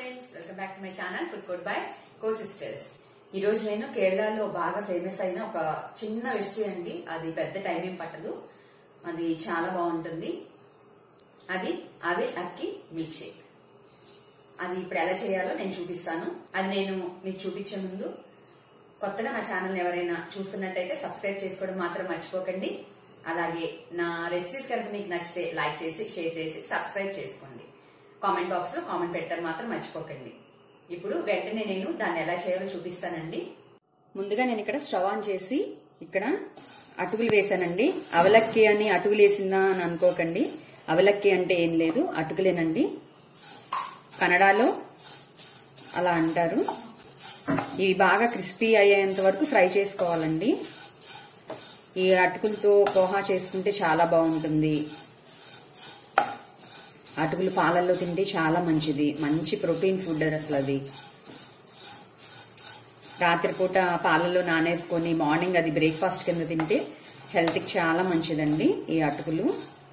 friends welcome back to my channel food code by co sisters ఈ రోజు నేను కేరళలో బాగా ఫేమస్ అయిన ఒక చిన్న రెసిపీ అండి అది పెద్ద టైం ఏం పట్టదు అది చాలా బాగుంటుంది అది అవే అక్కి మిల్క్ షేక్ అది ఇప్పుడు ఎలా చేయాలో నేను చూపిస్తాను అది నేను మీకు చూపించే ముందు కొత్తగా నా ఛానల్ ఎవరైనా చూస్తున్నట్టయితే సబ్స్క్రైబ్ చేసుకోవడం మాత్రం మర్చిపోకండి అలాగే నా రెసిపీస్ కనుక మీకు నచ్చితే లైక్ చేసి షేర్ చేసి సబ్స్క్రైబ్ చేసుకోండి కామెంట్ బాక్స్ లో కామెంట్ పెట్టడం మాత్రం మర్చిపోకండి ఇప్పుడు వెంటనే నేను దాన్ని ఎలా చేయాలో చూపిస్తానండి ముందుగా నేను ఇక్కడ స్టవ్ ఆన్ చేసి ఇక్కడ అటుకులు వేసానండి అవలక్కి అని అటుకులు వేసిందా అని అనుకోకండి అవలక్కి అంటే ఏం లేదు అటుకులేనండి కన్నడలో అలా అంటారు ఇవి బాగా క్రిస్పీ అయ్యేంత వరకు ఫ్రై చేసుకోవాలండి ఈ అటుకులతో పోహా చేసుకుంటే చాలా బాగుంటుంది అటుకులు పాలల్లో తింటే చాలా మంచిది మంచి ప్రోటీన్ ఫుడ్ అసలు అది రాత్రిపూట పాలల్లో నానేసుకొని మార్నింగ్ అది బ్రేక్ఫాస్ట్ కింద తింటే హెల్త్కి చాలా మంచిదండి ఈ అటుకులు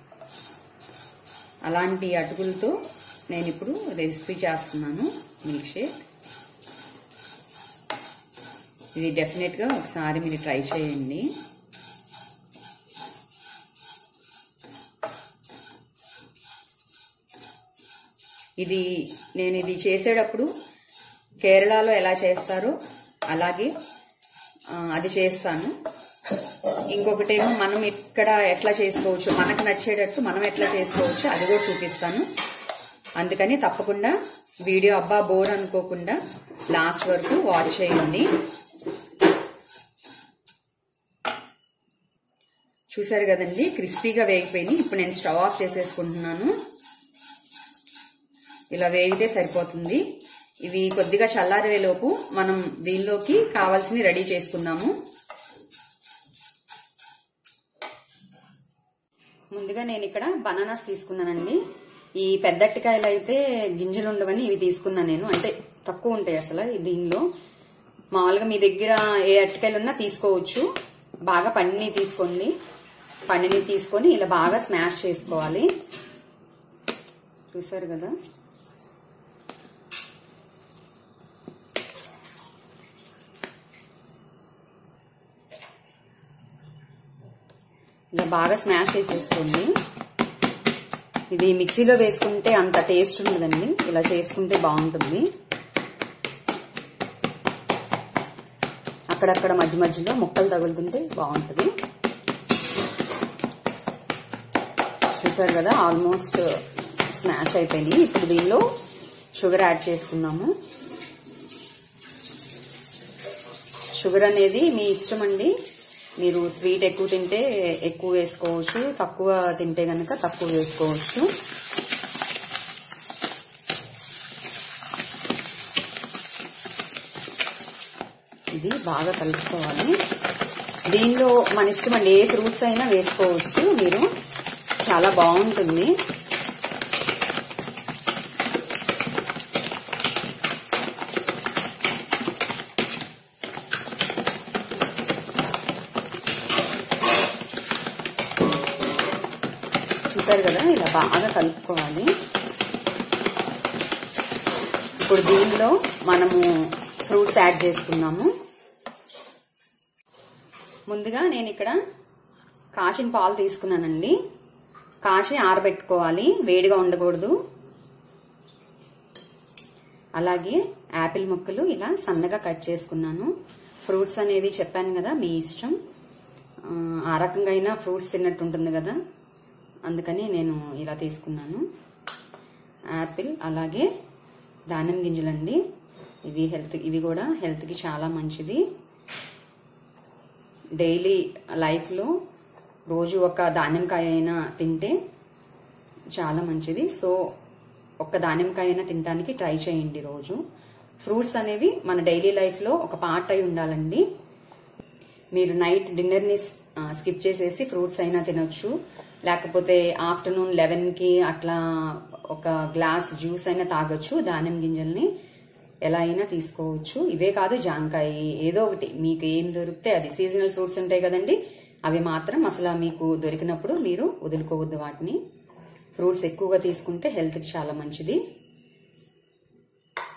అలాంటి అటుకులతో నేను ఇప్పుడు రెసిపీ చేస్తున్నాను మిల్క్ షేక్ ఇది డెఫినెట్గా ఒకసారి మీరు ట్రై చేయండి ఇది నేను ఇది చేసేటప్పుడు కేరళలో ఎలా చేస్తారో అలాగే అది చేస్తాను ఇంకొకటేమో మనం ఇక్కడ ఎట్లా చేసుకోవచ్చు మనకు నచ్చేటట్టు మనం ఎట్లా చేసుకోవచ్చు అది కూడా చూపిస్తాను అందుకని తప్పకుండా వీడియో అబ్బా బోర్ అనుకోకుండా లాస్ట్ వరకు వాచ్ చేయండి చూసారు కదండి క్రిస్పీగా వేగిపోయింది ఇప్పుడు నేను స్టవ్ ఆఫ్ చేసేసుకుంటున్నాను ఇలా వేగితే సరిపోతుంది ఇవి కొద్దిగా చల్లారేలోపు మనం దీనిలోకి కావాల్సిన రెడీ చేసుకుందాము ముందుగా నేను ఇక్కడ బనానాస్ తీసుకున్నానండి ఈ పెద్ద అట్టికాయలు అయితే గింజలు ఉండవని ఇవి తీసుకున్నాను నేను అంటే తక్కువ ఉంటాయి అసలు దీనిలో మామూలుగా మీ దగ్గర ఏ అట్టికాయలు ఉన్నా తీసుకోవచ్చు బాగా పండిని తీసుకోండి పండిని తీసుకొని ఇలా బాగా స్మాష్ చేసుకోవాలి చూసారు కదా ఇలా బాగా స్మాష్ చేసేసుకోండి ఇది మిక్సీలో వేసుకుంటే అంత టేస్ట్ ఉండదండి ఇలా చేసుకుంటే బాగుంటుంది అక్కడక్కడ మధ్య మధ్యలో ముక్కలు తగులుతుంటే బాగుంటుంది చూసారు కదా ఆల్మోస్ట్ స్మాష్ అయిపోయింది ఇప్పుడు దీనిలో షుగర్ యాడ్ చేసుకున్నాము షుగర్ అనేది మీ ఇష్టం అండి మీరు స్వీట్ ఎక్కువ తింటే ఎక్కువ వేసుకోవచ్చు తక్కువ తింటే కనుక తక్కువ వేసుకోవచ్చు ఇది బాగా కలుపుకోవాలి దీనిలో మన ఇష్టం అండి ఏ ఫ్రూట్స్ అయినా వేసుకోవచ్చు మీరు చాలా బాగుంటుంది చూసారు కదా ఇలా బాగా కలుపుకోవాలి ఇప్పుడు దీనిలో మనము ఫ్రూట్స్ యాడ్ చేసుకున్నాము ముందుగా నేను ఇక్కడ కాచిన పాలు తీసుకున్నానండి కాచి ఆరబెట్టుకోవాలి వేడిగా ఉండకూడదు అలాగే యాపిల్ ముక్కలు ఇలా సన్నగా కట్ చేసుకున్నాను ఫ్రూట్స్ అనేది చెప్పాను కదా మీ ఇష్టం ఆ రకంగా అయినా ఫ్రూట్స్ తిన్నట్టు ఉంటుంది కదా అందుకని నేను ఇలా తీసుకున్నాను యాపిల్ అలాగే దానిమ్మ గింజలండి ఇవి హెల్త్ ఇవి కూడా హెల్త్కి చాలా మంచిది డైలీ లైఫ్లో రోజు ఒక దానిమ్మకాయ అయినా తింటే చాలా మంచిది సో ఒక్క దానిమ్మకాయ అయినా తినడానికి ట్రై చేయండి రోజు ఫ్రూట్స్ అనేవి మన డైలీ లైఫ్లో ఒక పార్ట్ అయి ఉండాలండి మీరు నైట్ డిన్నర్ని స్కిప్ చేసేసి ఫ్రూట్స్ అయినా తినొచ్చు లేకపోతే ఆఫ్టర్నూన్ లెవెన్ కి అట్లా ఒక గ్లాస్ జ్యూస్ అయినా తాగొచ్చు దానిమ్మ గింజల్ని ఎలా అయినా తీసుకోవచ్చు ఇవే కాదు జాంకాయ ఏదో ఒకటి మీకు ఏం దొరికితే అది సీజనల్ ఫ్రూట్స్ ఉంటాయి కదండి అవి మాత్రం అసలు మీకు దొరికినప్పుడు మీరు వదులుకోవద్దు వాటిని ఫ్రూట్స్ ఎక్కువగా తీసుకుంటే హెల్త్కి చాలా మంచిది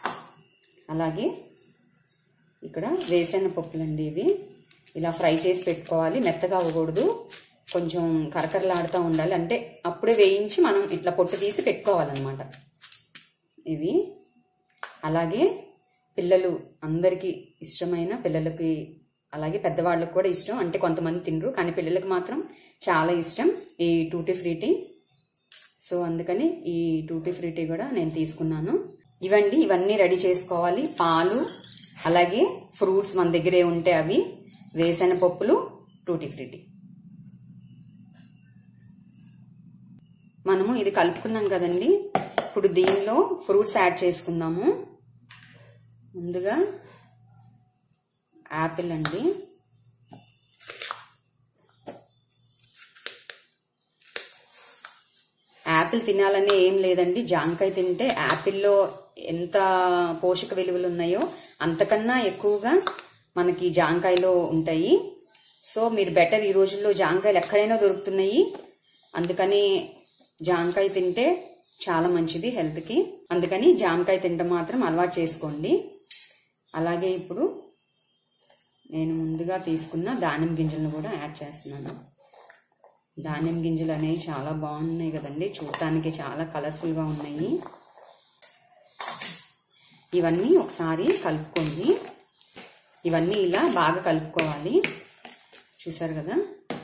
అలాగే ఇక్కడ వేసిన పప్పులండి ఇవి ఇలా ఫ్రై చేసి పెట్టుకోవాలి మెత్తగా అవ్వకూడదు కొంచెం కరకరలాడుతూ ఉండాలి అంటే అప్పుడే వేయించి మనం ఇట్లా పొట్టు తీసి పెట్టుకోవాలన్నమాట ఇవి అలాగే పిల్లలు అందరికీ ఇష్టమైన పిల్లలకి అలాగే పెద్దవాళ్ళకి కూడా ఇష్టం అంటే కొంతమంది తినరు కానీ పిల్లలకి మాత్రం చాలా ఇష్టం ఈ టూటీ ఫ్రూటీ సో అందుకని ఈ టూటీ ఫ్రూటీ కూడా నేను తీసుకున్నాను ఇవండి ఇవన్నీ రెడీ చేసుకోవాలి పాలు అలాగే ఫ్రూట్స్ మన దగ్గరే ఉంటే అవి వేసిన పప్పులు టూటీ ఫ్రూటీ మనము ఇది కలుపుకున్నాం కదండి ఇప్పుడు దీనిలో ఫ్రూట్స్ యాడ్ చేసుకుందాము ముందుగా యాపిల్ అండి యాపిల్ తినాలని ఏం లేదండి జాంకాయ తింటే యాపిల్లో ఎంత పోషక విలువలు ఉన్నాయో అంతకన్నా ఎక్కువగా మనకి జాంకాయలో ఉంటాయి సో మీరు బెటర్ ఈ రోజుల్లో జాంకాయలు ఎక్కడైనా దొరుకుతున్నాయి అందుకని జాంకాయ తింటే చాలా మంచిది హెల్త్కి అందుకని జామకాయ తినడం మాత్రం అలవాటు చేసుకోండి అలాగే ఇప్పుడు నేను ముందుగా తీసుకున్న దానిమ్మ గింజలను కూడా యాడ్ చేస్తున్నాను దానిమ్మ గింజలు అనేవి చాలా బాగున్నాయి కదండి చూడటానికి చాలా కలర్ఫుల్గా ఉన్నాయి ఇవన్నీ ఒకసారి కలుపుకోండి ఇవన్నీ ఇలా బాగా కలుపుకోవాలి చూసారు కదా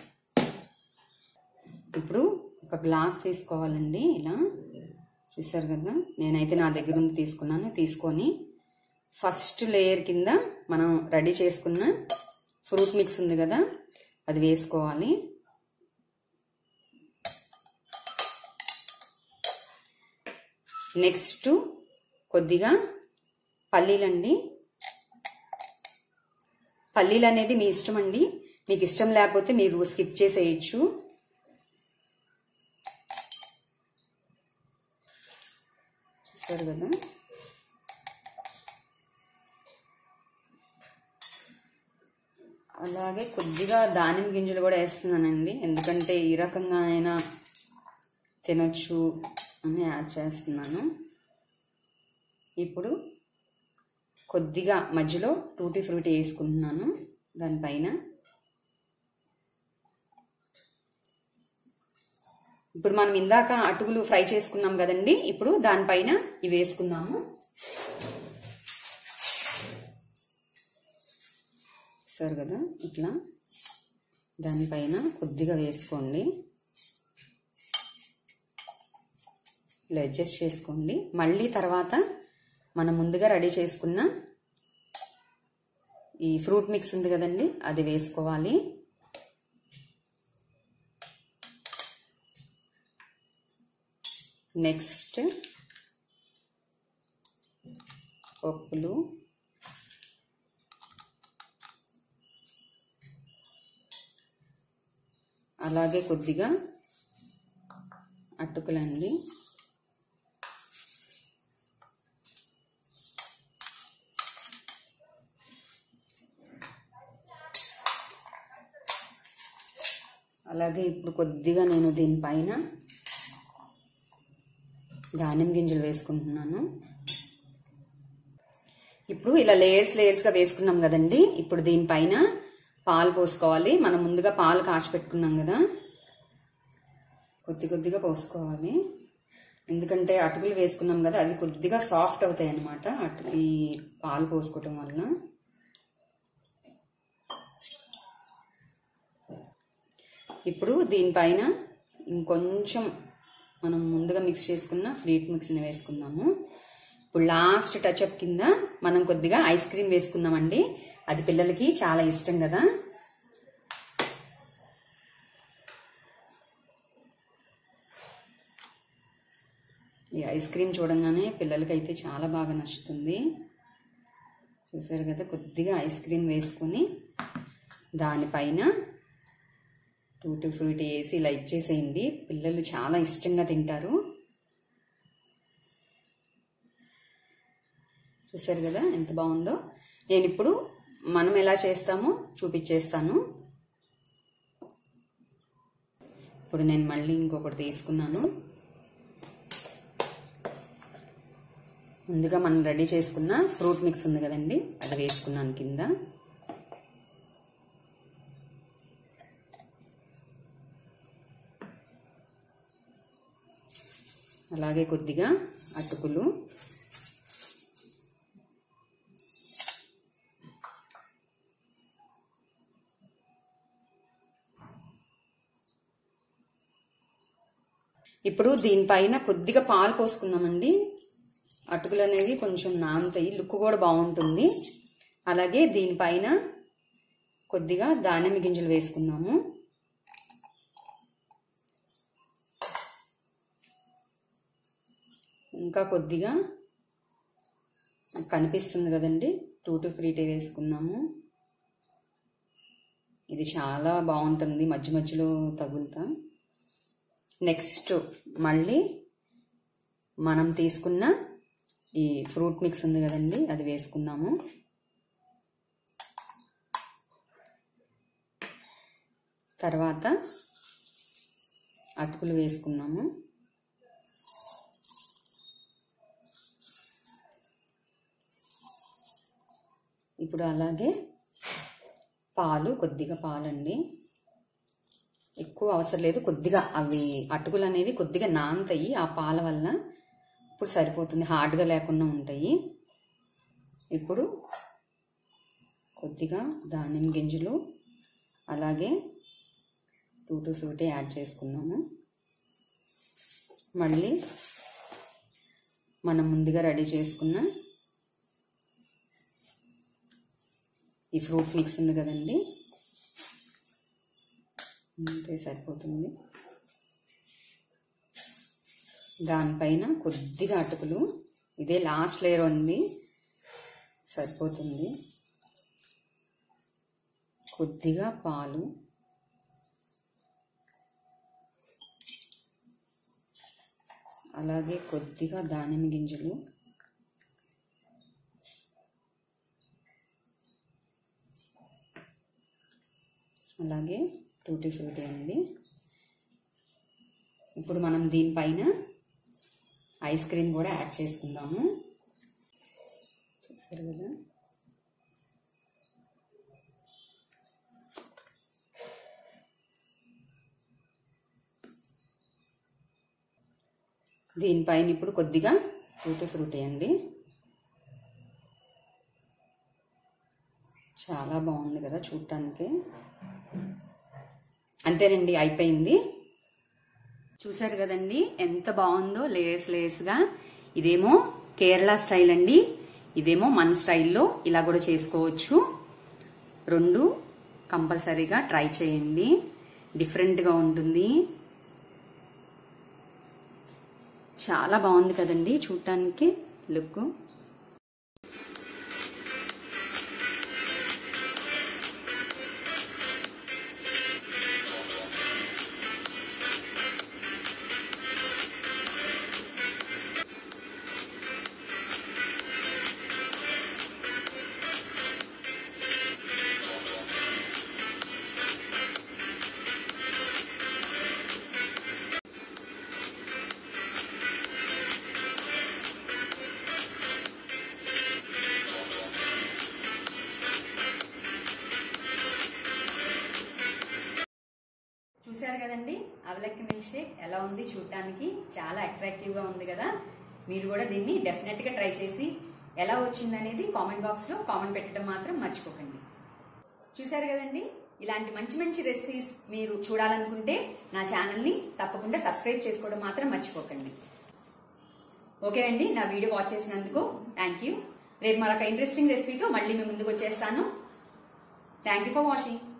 ఇప్పుడు ఒక గ్లాస్ తీసుకోవాలండి ఇలా చూసారు కదా నేనైతే నా దగ్గర ఉంది తీసుకున్నాను తీసుకొని ఫస్ట్ లేయర్ కింద మనం రెడీ చేసుకున్న ఫ్రూట్ మిక్స్ ఉంది కదా అది వేసుకోవాలి నెక్స్ట్ కొద్దిగా పల్లీలండి పల్లీలు అనేది మీ ఇష్టం అండి మీకు ఇష్టం లేకపోతే మీరు స్కిప్ చేసేయచ్చు చూసారు కదా అలాగే కొద్దిగా దానిమ్మ గింజలు కూడా వేస్తున్నానండి ఎందుకంటే ఈ రకంగా అయినా తినొచ్చు అని యాడ్ చేస్తున్నాను ఇప్పుడు కొద్దిగా మధ్యలో టూటీ ఫ్రూటీ వేసుకుంటున్నాను దానిపైన ఇప్పుడు మనం ఇందాక అటుకులు ఫ్రై చేసుకున్నాం కదండి ఇప్పుడు దానిపైన ఇవి వేసుకుందాము సరే కదా ఇట్లా దానిపైన కొద్దిగా వేసుకోండి ఇలా అడ్జస్ట్ చేసుకోండి మళ్ళీ తర్వాత మనం ముందుగా రెడీ చేసుకున్న ఈ ఫ్రూట్ మిక్స్ ఉంది కదండి అది వేసుకోవాలి నెక్స్ట్ పప్పులు అలాగే కొద్దిగా అటుకులండి అలాగే ఇప్పుడు కొద్దిగా నేను దీనిపైన దానిమ్మ గింజలు వేసుకుంటున్నాను ఇప్పుడు ఇలా లేయర్స్ లేయర్స్ గా వేసుకున్నాం కదండి ఇప్పుడు దీనిపైన పాలు పోసుకోవాలి మనం ముందుగా పాలు కాచి పెట్టుకున్నాం కదా కొద్ది కొద్దిగా పోసుకోవాలి ఎందుకంటే అటుకులు వేసుకున్నాం కదా అవి కొద్దిగా సాఫ్ట్ అవుతాయి అనమాట అటు ఈ పాలు పోసుకోవటం వల్ల ఇప్పుడు దీనిపైన ఇంకొంచెం మనం ముందుగా మిక్స్ చేసుకున్న ఫ్రూట్ మిక్స్ని వేసుకుందాము ఇప్పుడు లాస్ట్ టచ్అప్ కింద మనం కొద్దిగా ఐస్ క్రీమ్ వేసుకుందామండి అది పిల్లలకి చాలా ఇష్టం కదా ఈ ఐస్ క్రీమ్ చూడంగానే పిల్లలకైతే చాలా బాగా నచ్చుతుంది చూసారు కదా కొద్దిగా ఐస్ క్రీమ్ వేసుకొని దానిపైన టూటీ ఫ్రూటీ వేసి ఇలా ఇచ్చేసేయండి పిల్లలు చాలా ఇష్టంగా తింటారు చూసారు కదా ఎంత బాగుందో నేను ఇప్పుడు మనం ఎలా చేస్తామో చూపించేస్తాను ఇప్పుడు నేను మళ్ళీ ఇంకొకటి తీసుకున్నాను ముందుగా మనం రెడీ చేసుకున్న ఫ్రూట్ మిక్స్ ఉంది కదండి అది వేసుకున్నాను కింద అలాగే కొద్దిగా అటుకులు ఇప్పుడు దీనిపైన కొద్దిగా పాలు పోసుకుందామండి అటుకులు అనేవి కొంచెం నానుతాయి లుక్ కూడా బాగుంటుంది అలాగే దీనిపైన కొద్దిగా దానిమ్మ గింజలు వేసుకుందాము ఇంకా కొద్దిగా కనిపిస్తుంది కదండి టూ టు త్రీ టీ వేసుకుందాము ఇది చాలా బాగుంటుంది మధ్య మధ్యలో తగులుతా నెక్స్ట్ మళ్ళీ మనం తీసుకున్న ఈ ఫ్రూట్ మిక్స్ ఉంది కదండి అది వేసుకుందాము తర్వాత అటుకులు వేసుకున్నాము ఇప్పుడు అలాగే పాలు కొద్దిగా పాలండి ఎక్కువ అవసరం లేదు కొద్దిగా అవి అటుకులు అనేవి కొద్దిగా నానతాయి ఆ పాల వల్ల ఇప్పుడు సరిపోతుంది హార్డ్గా లేకుండా ఉంటాయి ఇప్పుడు కొద్దిగా ధాన్యం గింజలు అలాగే టూటీ ఫ్రూటీ యాడ్ చేసుకుందాము మళ్ళీ మనం ముందుగా రెడీ చేసుకున్న ఈ ఫ్రూట్ మిక్స్ ఉంది కదండి అంతే సరిపోతుంది దానిపైన కొద్దిగా అటుకులు ఇదే లాస్ట్ లేయర్ ఉంది సరిపోతుంది కొద్దిగా పాలు అలాగే కొద్దిగా దానిమ్మ గింజలు అలాగే టూటీ ఫ్రూటీ అండి ఇప్పుడు మనం దీనిపైన ఐస్ క్రీమ్ కూడా యాడ్ చేసుకుందాము చూసారు కదా దీనిపైన ఇప్పుడు కొద్దిగా టూటీ ఫ్రూటీ అండి చాలా బాగుంది కదా చూడటానికి అంతేనండి అయిపోయింది చూసారు కదండి ఎంత బాగుందో లేస్ లేస్గా ఇదేమో కేరళ స్టైల్ అండి ఇదేమో మన స్టైల్లో ఇలా కూడా చేసుకోవచ్చు రెండు కంపల్సరీగా ట్రై చేయండి డిఫరెంట్గా ఉంటుంది చాలా బాగుంది కదండి చూడటానికి లుక్ చూశారు కదండి అవలక్కి మిల్క్ షేక్ ఎలా ఉంది చూడటానికి చాలా అట్రాక్టివ్ గా ఉంది కదా మీరు కూడా దీన్ని డెఫినెట్ గా ట్రై చేసి ఎలా వచ్చింది అనేది కామెంట్ బాక్స్ లో కామెంట్ పెట్టడం మాత్రం మర్చిపోకండి చూశారు కదండి ఇలాంటి మంచి మంచి రెసిపీస్ మీరు చూడాలనుకుంటే నా ఛానల్ ని తప్పకుండా సబ్స్క్రైబ్ చేసుకోవడం మాత్రం మర్చిపోకండి ఓకే అండి నా వీడియో వాచ్ చేసినందుకు థ్యాంక్ యూ రేపు మరొక ఇంట్రెస్టింగ్ రెసిపీతో మళ్ళీ మీ ముందుకు వచ్చేస్తాను థ్యాంక్ యూ ఫర్ వాచింగ్